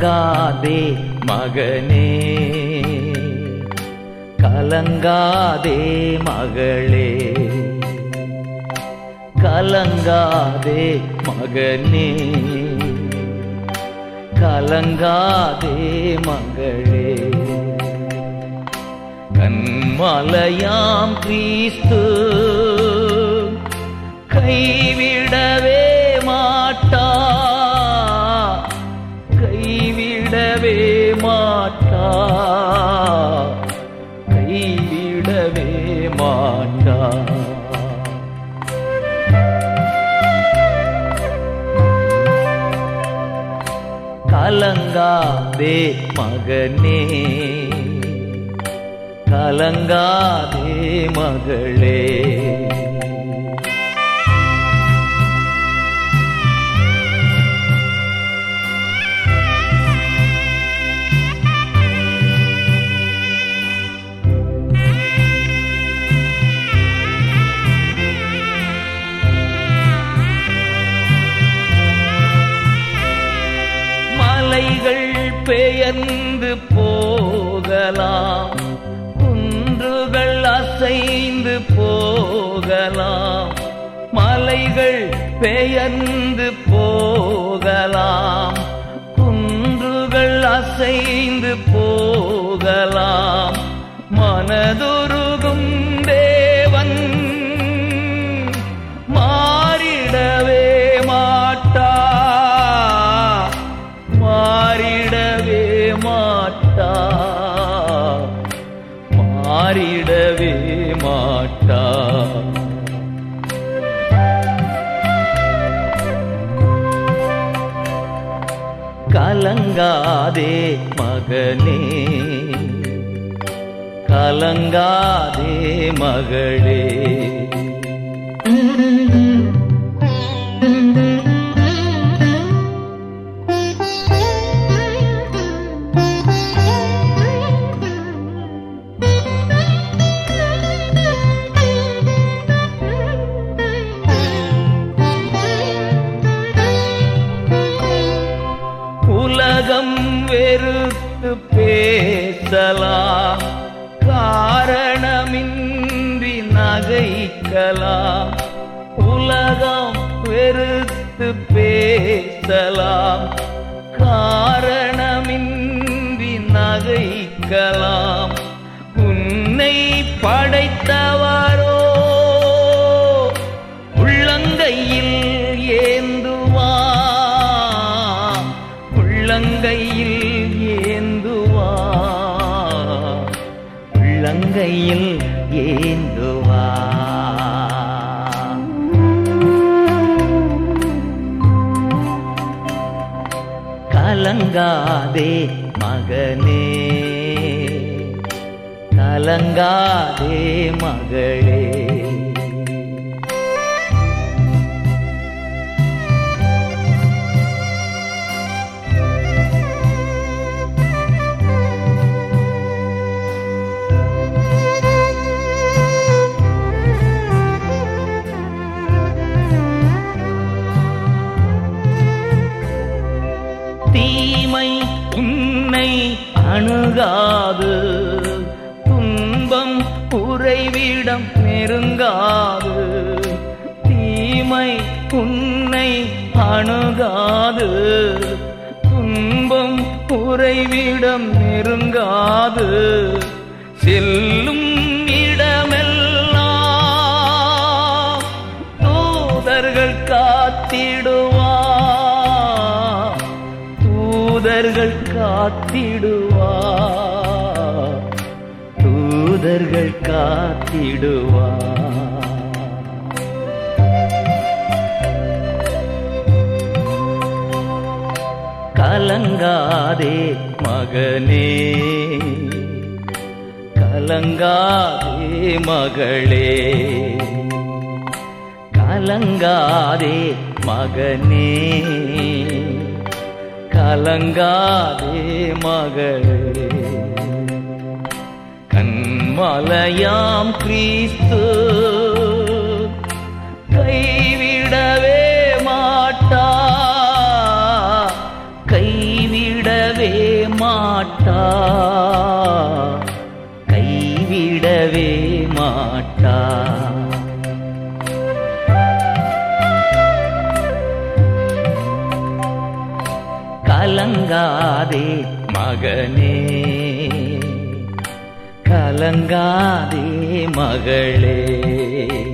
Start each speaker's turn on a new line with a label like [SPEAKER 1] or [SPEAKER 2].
[SPEAKER 1] கலங்காதே மகனே கலங்காதே மகளே கலங்காதே மகனே கலங்காதே மகளே கண்மலையாம் கிறிஸ்து கைவிடவே மாட்டா கைவிடவே மாட்டா கைவிடவே மாட்டா கலங்காதே மகனே கலங்காதே மகளே மலைகள் பெயர்ந்து போகலாம் குன்றுகள் அசைந்து போகலாம் மலைகள் பெயர்ந்து போகலாம் குன்றுகள் அசைந்து போகலாம் மனதுருகும் தேவன் மாறிடவே மாட்டா மாறிடவே மாட்டா மாறிடவே மாட்டா கலங்காதே மகனே கலங்காதே மகளே உலகம் வெறுத்து பேசலாம் காரணமின்றி நகைக்கலாம் உலகம் வெறுத்து பேசலாம் காரணமின்றி நகைக்கலாம் உன்னை படைத்தவரோ உள்ளங்கையில் ஏந்துவா உள்ளங்கையில் ஏந்துவா உள்ளங்கையில் ஏந்துவா கலங்காதே மகனே கலங்காதே மகளே தீமை உன்னை அணுகாது துன்பம் உறைவிடம் நெருங்காது தீமை உன்னை அணுகாது துன்பம் உறைவிடம் நெருங்காது செல்லும் இடமெல்லாம் தூதர்கள் காத்திடுவா தூதர்கள் காத்திடுவா தூதர்கள் காத்திடுவா கலங்காதே மகனே கலங்காதே மகளே கலங்காதே மகனே கலங்காதே மகளே கண்மலையாம் கிறிஸ்து கைவிடவே மாட்டா கைவிடவே விடவே மாட்டா கலங்காதே மகனே கலங்காதே மகளே